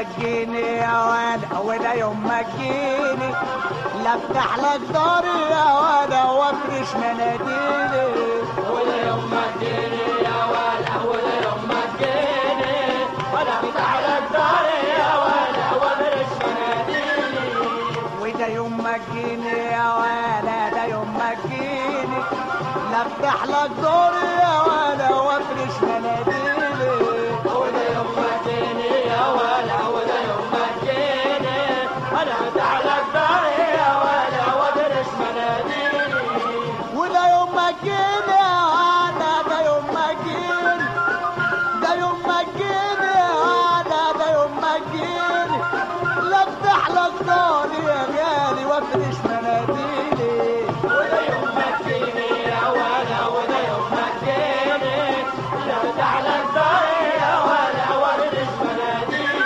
ما تجيني يا ولا ولا يوم ما تجيني لا افتح لك داري يا ولا وافرش مناديلي ولا يوم ما تجيني يا ولا ولا يوم ما تجيني ولا افتح لك داري يا ولا وافرش مناديلي وده يوم ما تجيني يا ولا ده يوم ما تجيني لا افتح لك داري يا ولا وافرش مناديلي ولا يوم ما تجيني يا ولا ولا يوم ما تجيني ولا افتح لك داري يا ولا وافرش مناديلي وده يوم ما تجيني يا ولا ده يوم ما تجيني ده يوم ما تجيني يا ولا ده يوم ما تجيني لا افتح لك داري يا غالي وافرش مناديلي ولا يوم ما تجيني يا ولا ولا يوم ما تجيني لا افتح لك داري يا ولا وافرش مناديلي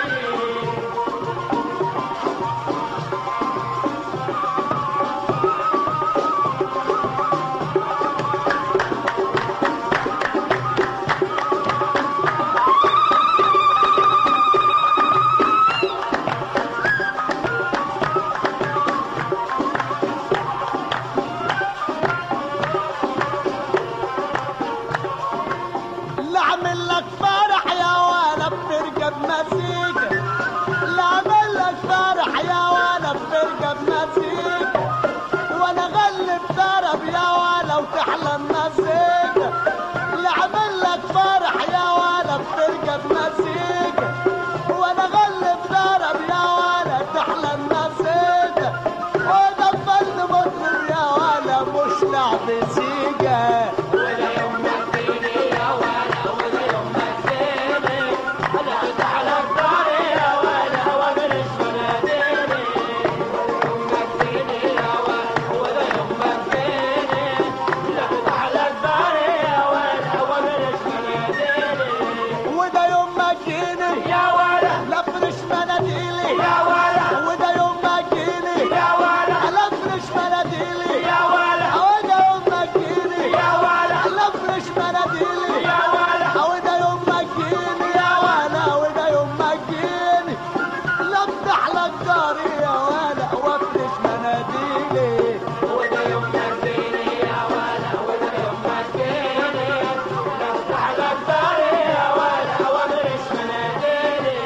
لا اعمل لك فرح يا ولا بتركب مزيكا لا اعمل لك فرح يا ولا بتركب مزيكا وانا غلب طرب يا ولا وتحلم مزيكا لا اعمل لك فرح يا ولا بتركب مزيكا وانا غلب طرب يا ولا تحلم مزيكا وانا فل مطرب يا ولا مش لعب سيجا ولا يوم ما تجيني يا ولا ولا يوم ما تجيني انا افتح لك داري يا ولا وافرش مناديلي ولا يوم ما تجيني يا ولا ولا يوم ما تجيني لا افتح لك داري يا ولا وافرش مناديلي وده يوم ما جيني يا ولا لفرش مناديلي يا ولا وده يوم ما جيني يا ولا لفرش مناديلي يا ولا وده يوم ما جيني يا ولا لفرش مناديلي يا ولا وده يوم ما جيني يا ولا وده يوم ما جيني لفتح لك داري يا ولا وافرش مناديلي وده يوم ما تجيني يا ولا وده يوم ما تجيني لا افتح لك داري يا ولا وافرش مناديلي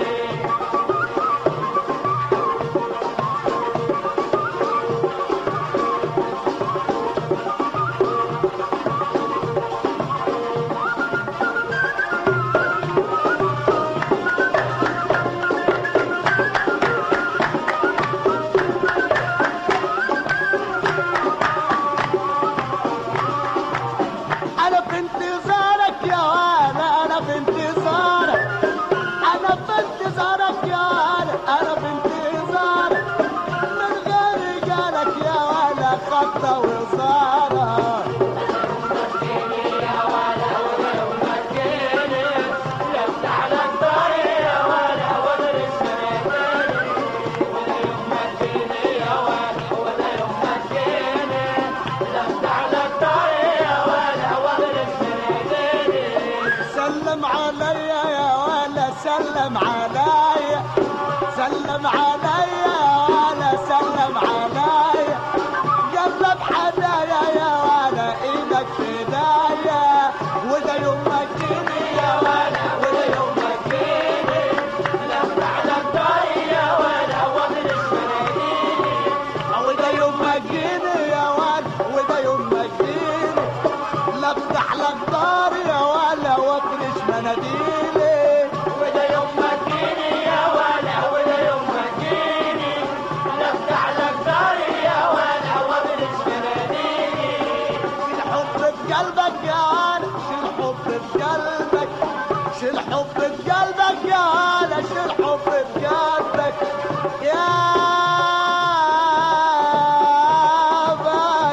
انا في انتظارك يا ولا انا في انتظارك انا في انتظارك يا ولا انا في انتظارك من غير رجالك يا ولا خطه وصاره يا ولا وده يوم ما تجيني لا افتح لك داري يا ولا وافرش مناديلي وده يوم ما تجيني يا ولا وده يوم ما تجيني لا افتح لك داري يا ولا وافرش مناديلي سلم عليا يا ولا سلم عليا سلم عليا يا ولا سلم عليا قلب حدايا يا ولا ايدك في ايديا وده يوم ما تجيني يا ولا ولا يوم ما تجيني لا افتح لك داري يا ولا وافرش مناديلي وده يوم ما تجيني يا ولا وده يوم ما تجيني لا افتح لك داري يا ولا وافرش مناديلي وده يوم ما تجيني يا ولا وده يوم ما تجيني لا افتح لك داري يا ولا وافرش مناديلي شيل حب في قلبك يا ولا شيل حب في قلبك شيل حب في قلبك يا ولا شيل حب في قلبك يا باي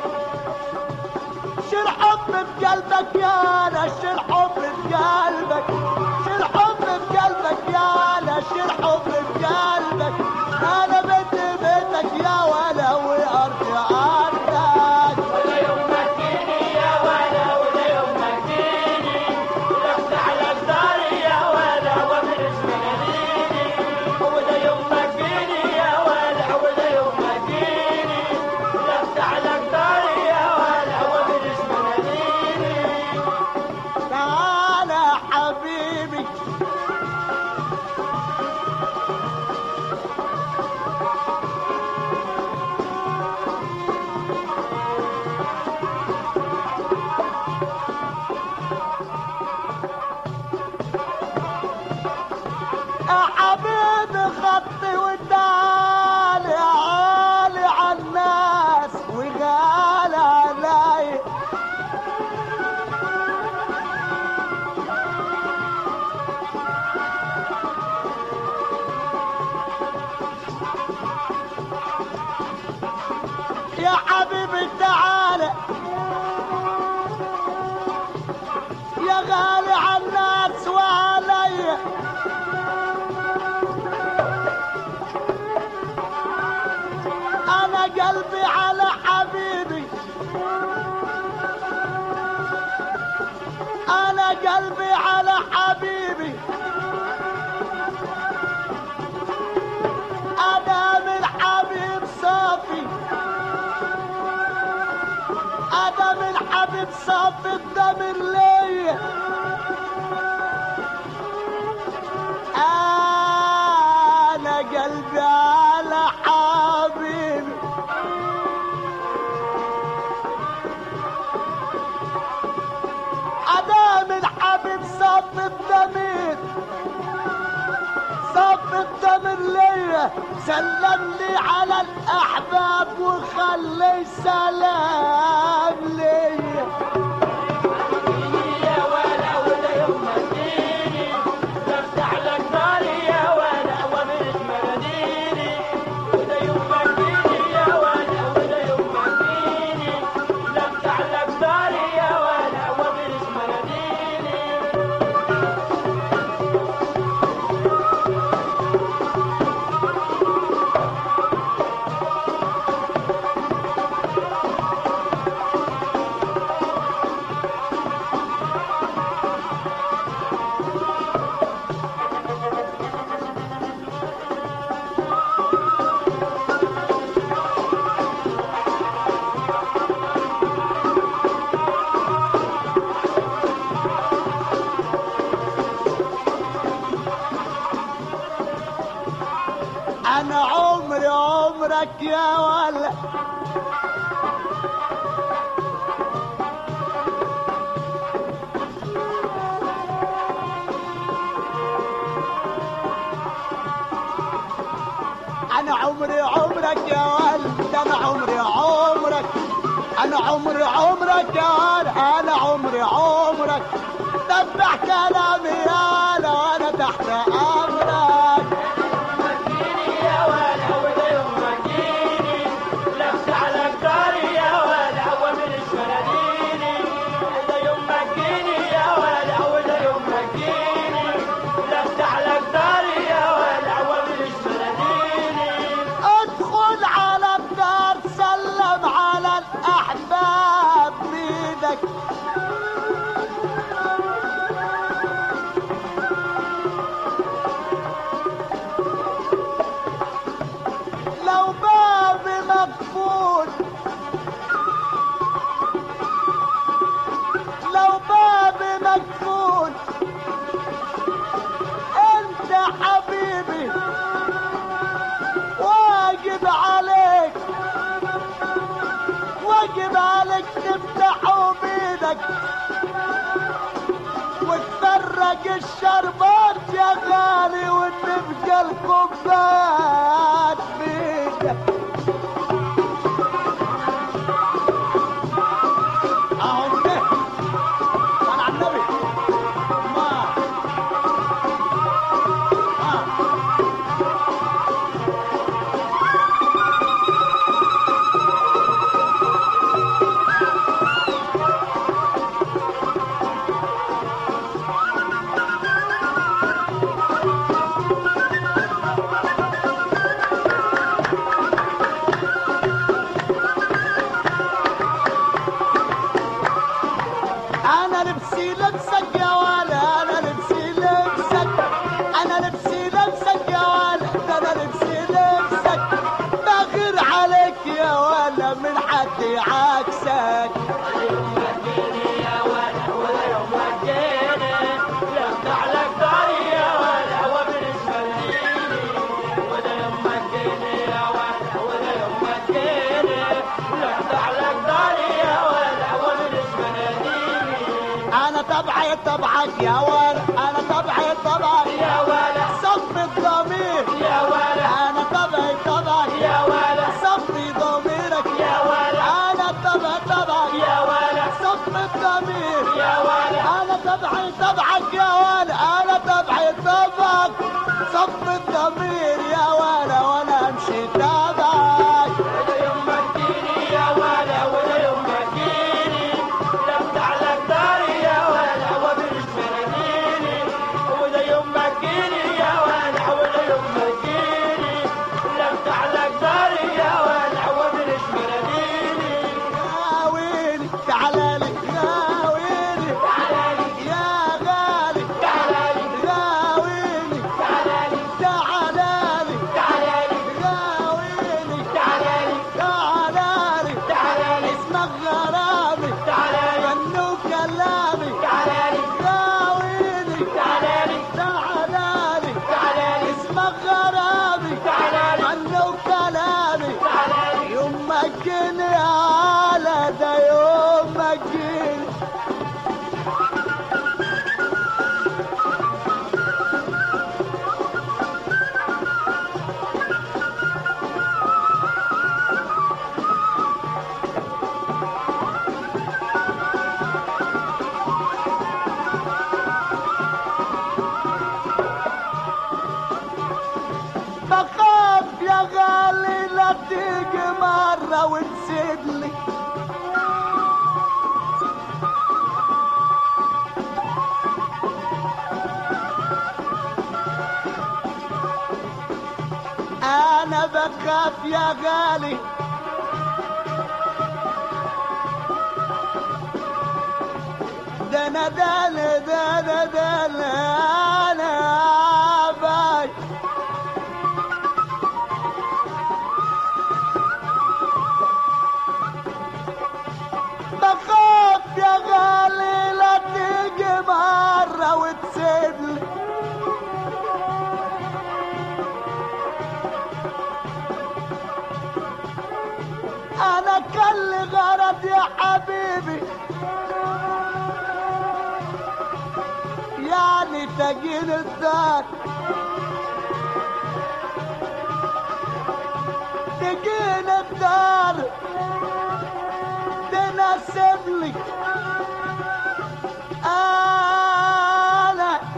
شيل حب في قلبك يا نشر حب في قلبك يا حبيبي خطي وتعالي عالي عالناس وغالي علي يا حبيبي تعالى يا غالي عالناس وعلي انا قلبي على حبيبي انا قلبي على حبيبي انا من حبيب صافي انا من حبيب صافي الدم ليا انا قلبي على حبيبي انا من حبيب صافي الدم صف الدم ليا سلم لي على الاحباب وخلي سلام ليا يا ولا ولا يوم مديني بفتح لك داري يا ولا ومش مديني ولا يوم مديني يا ولا ولا يوم مديني بفتح لك داري يا ولا ومش مديني انا عمري عمرك يا ولا انا عمري عمرك يا ولد انا عمري عمرك انا عمري عمرك يا ولد انا عمري عمرك تبع كلامي يا ولد وانا تحت امرك مديني يا ولا ولا يوم مديني بفتح لك داري يا ولا ومش مديني ولا يوم مديني يا ولا ولا يوم مديني بفتح لك داري يا ولا ومش مديني ادخل على الدار سلم على الاحباب بيدك لو بابي مقفول لو بابي مقفول انت حبيبي واجب عليك واجب عليك تفتحه بيدك وتفرج الشربات يا غالي وتبقى الكوبايات بيدك اهو ده انا على النبي ما ما انا لبسي لبسك يا ولا انا لبسي لبسك انا لبسي لبسك يا ولا ده انا لبسي لبسك بغير عليك يا ولا من حد عكسك مديني يا ولا ولا يوم مديني بفتح لك داري يا ولا ومش مديني ولا يوم مديني يا ولا ولا يوم مديني بفتح لك داري يا ولا ومش مديني انا تبعي طبعك يا ولد انا تبعي طبعك يا ولد صف الضمير يا ولد انا تبعي طبعك يا ولد صفي ضميرك يا ولد انا تبعي طبعك يا ولد صف الضمير يا ولد انا تبعي طبعك يا ولد انا تبعي طبعك صف الضمير يا ولد وانا امشي تبعك ولا يوم ما تجيني يا ولا ولا يوم ما تجيني لفت على الدار يا ولا وبرش مناديني ولا يوم ما تجيني يا ولا ولا يوم ما تجيني لفت على الدار يا ولا وبرش مناديني يا ويلي تعالى لي يا ويلي تعالى يا غالي تعالى يا ويلي تعالى تعالى لي تعالى يا ويلي تعالى تعالى لي تعالى اسمك غرامي تعالى فنو كلامي تعالى يا ويلي تعالى تعالى لي تعالى اسمك غرامي تعالى فنو كلامي تعالى يوم ما جيني على ده يوم ما جيني بخاف يا غالي لا تيجي مرة وتسيبني أنا بخاف يا غالي ده أنا ده أنا ده أنا ده أنا أنا باي بخاف يا غالي لا تيجي مرة وتسيبني أنا كل غرض يا حبيبي يعني تجين الدار تجين الدار تناسب لي انا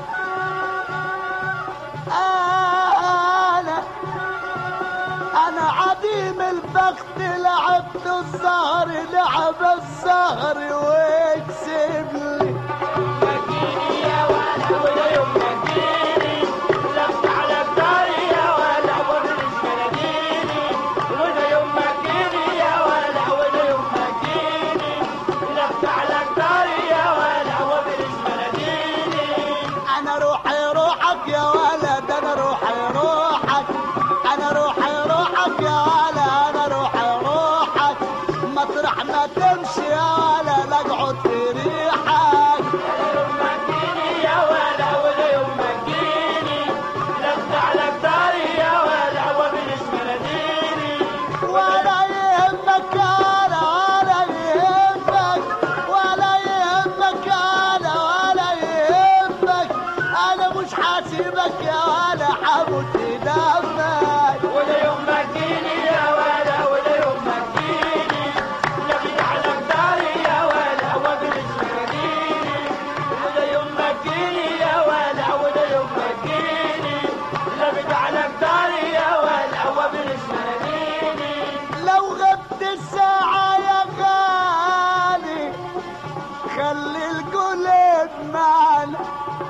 انا انا عديم البخت لعبت الزهر لعب الزهر ويكسب لي مجيني يا ولا ولا يوم مجيني لفت على الدار يا ولا وبرش مناديني ولا يوم مجيني يا ولا ولا يوم مجيني لفت على الدار يا ولا وبرش مناديني انا روحي روحك يا ولد انا روحي روحك انا روحي روحك يا ولد انا روحي روحك مطرح ما تمشي يا ولد اقعد في ريحك ولا يوم مجيني يا ولا ولا يوم مجيني لفت على الدار يا ولا وبرش مناديني ولا يهمك انا ولا يهمك ولا يهمك انا ولا يهمك انا مش حاسبك يا ولا حموت دمك ولا يوم مجيني يا ولا ولا يوم مجيني لفت على الدار يا ولا وبرش مناديني ولا يوم مجيني يا ولا ولا يوم مجيني لفت على الدار يا ولا وبرش مناديني لو غبت الساعة يا غالي خلي القلب معنا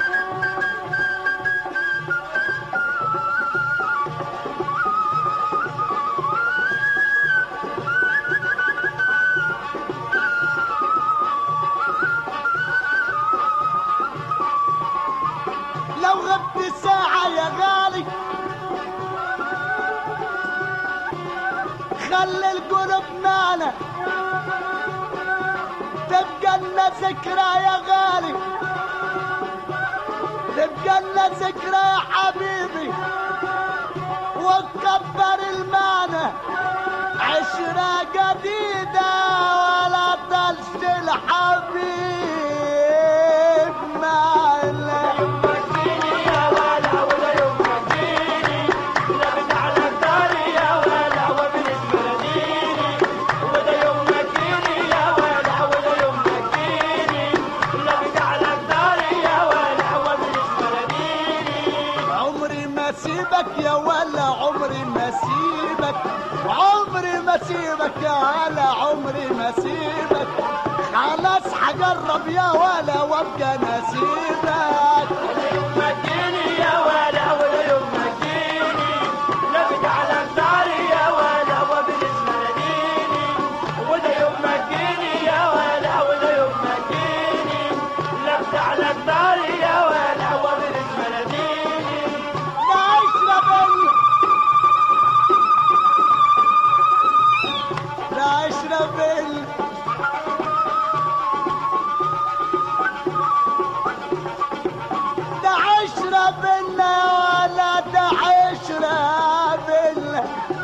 لو غبت الساعة يا غالي خلي القلوب معنا تبقى لنا ذكرى يا غالي تبقى لنا ذكرى يا حبيبي وتكبر المعنى عشرة جديدة ولا طلش الحبيب اجرب يا ولا وابقى نسيبك مجيني يا ولا ولا يوم مجيني لفت على الداري يا ولا وابلس مناديني ولا يوم مجيني يا ولا ولا يوم مجيني لفت على الداري يا ولا وابلس مناديني لا اشرب ال- لا اشرب ال- ده اشرب لنا ولا ده اشرب لنا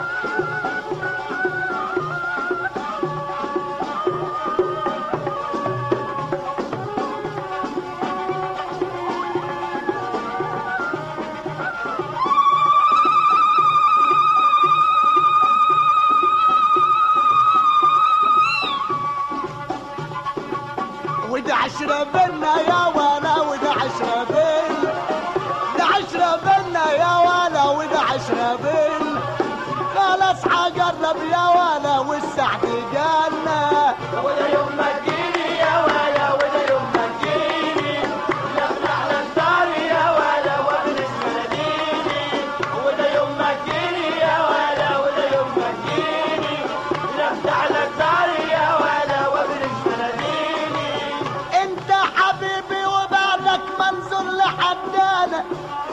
وده اشرب لنا يا ولا وده اشرب لنا ده اشرب لنا يا ولا وده اشرب لنا خلاص حجرب يا ولا والسعد جالنا ولا يوم مجيني يا ولا ولا يوم مجيني لفت على الداري يا ولا وابلس مناديني ولا يوم مجيني يا ولا ولا يوم مجيني لفت على الداري يا ولا وابلس مناديني انت حبيبي وبعدك منظور لحدانا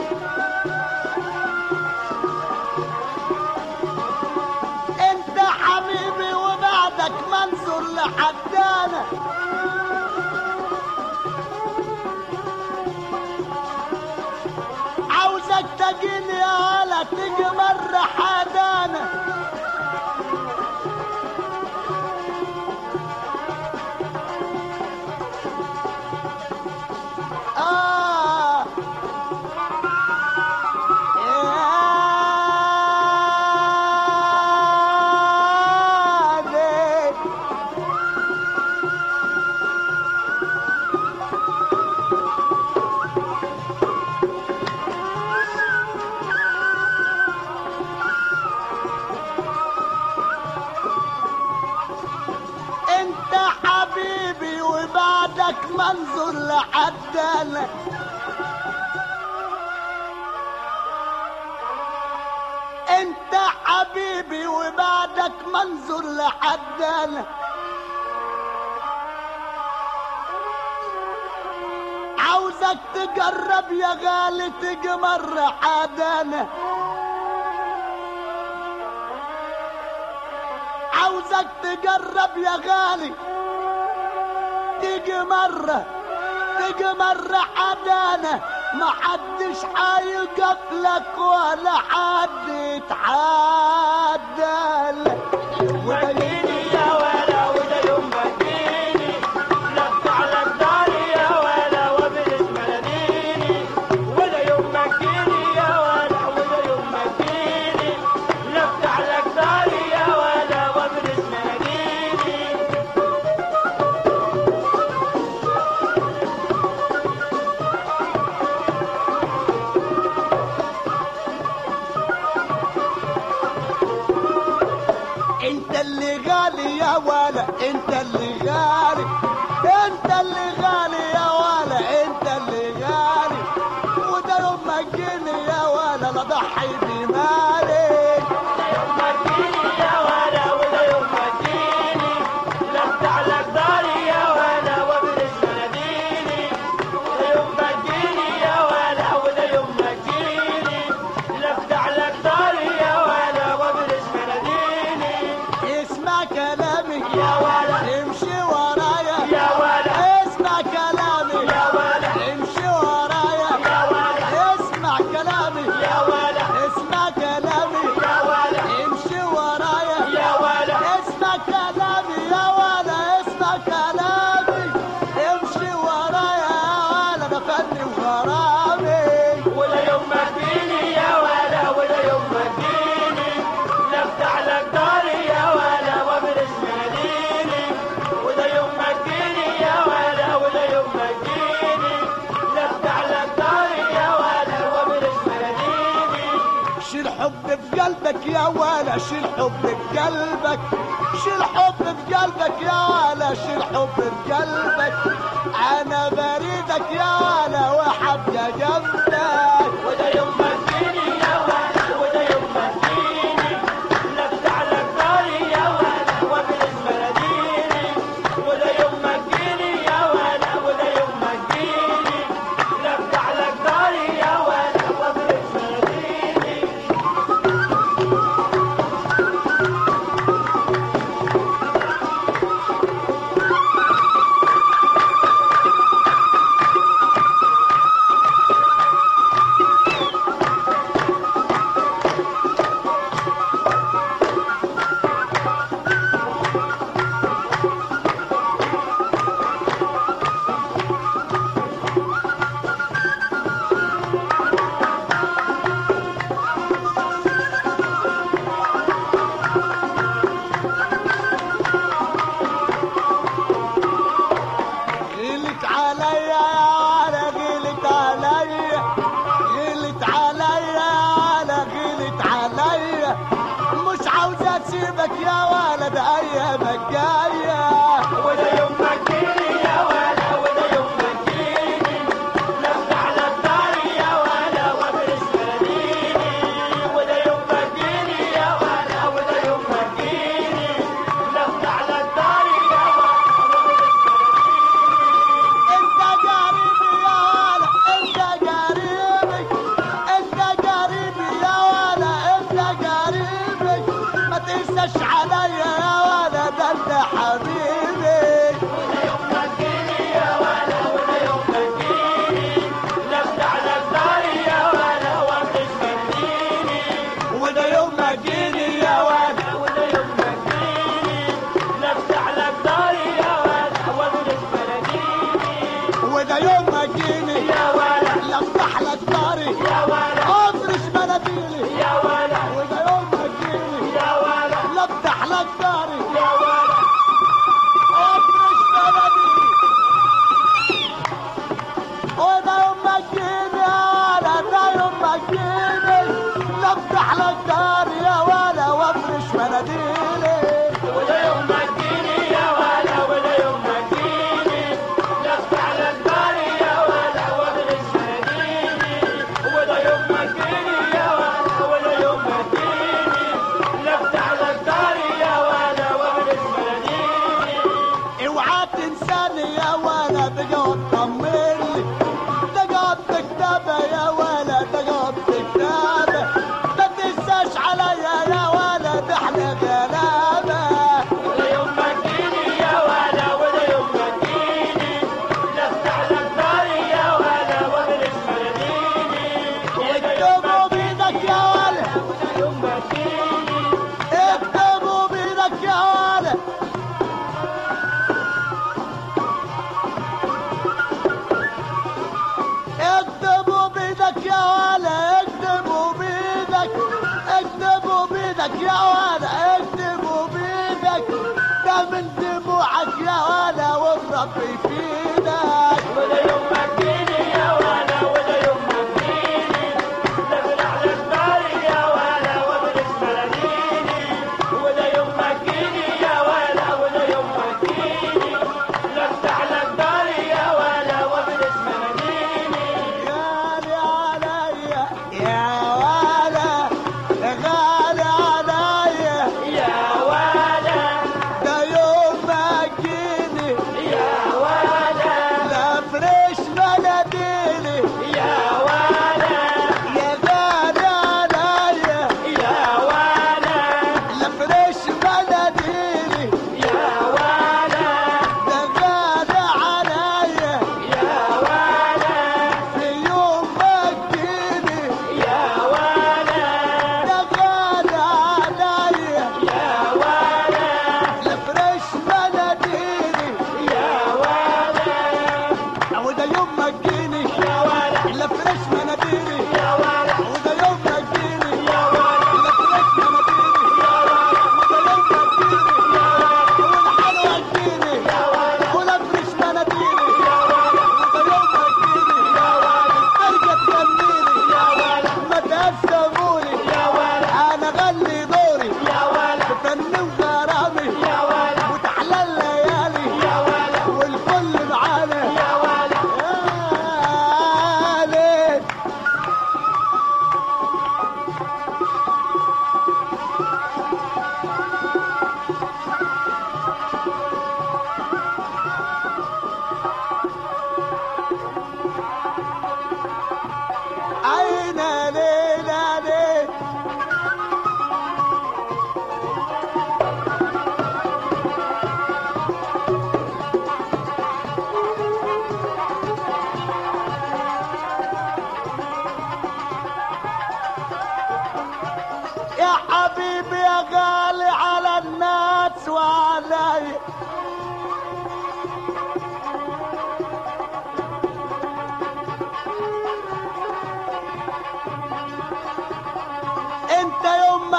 انت حبيبي وبعدك منظور لحدانا عاوزك تجيني ولا تيجي مرة حدانا آه يا ليل انت حبيبي وبعدك منظور لحدنا انت حبيبي وبعدك منظور لحدنا عاوزك تجرب يا غالي تيجي مرة حدانا عاوزك تجرب يا غالي تيجي مرة تيجي مرة حدانا ما حدش هيقف لك ولا حد يتعدل مجيني يا ولا ولا يوم مجيني لفت على الداري يا ولا وابلس مناديني ولا يوم مجيني يا ولا ولا يوم مجيني لفت على الداري يا ولا وابلس مناديني انت اللي غالي يا ولا انت اللي غالي انت اللي غالي يا ولا انت اللي غالي وده يوم ما تجيني يا ولا لا ضحي بمالي يوم مجيني يا ولا ولا يوم مجيني لفت على الداري يا ولا وابلس مناديني ولا يوم مجيني يا ولا ولا يوم مجيني لفت على الداري يا ولا وابلس مناديني اسمع كلامي يا ولا امشي ورايا يا ولا اسمع حب في قلبك يا ولا شيل حب في قلبك شيل حب في قلبك يا ولا شيل حب في قلبك انا بريدك يا ولا وحب يا جنبك وده يوم مسكيني يا ولد وده يوم مسكيني لفت على الداري يا ولد وابلس مناديلي وده يوم مسكيني يا ولد وده يوم مسكيني لفت على الداري يا ولد وابلس مناديلي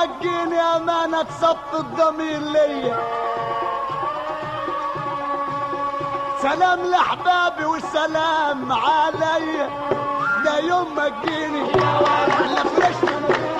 ما تجيني امانة تصف الضمير ليا سلام لاحبابي والسلام عليا ده يوم ما تجيني لا فرشت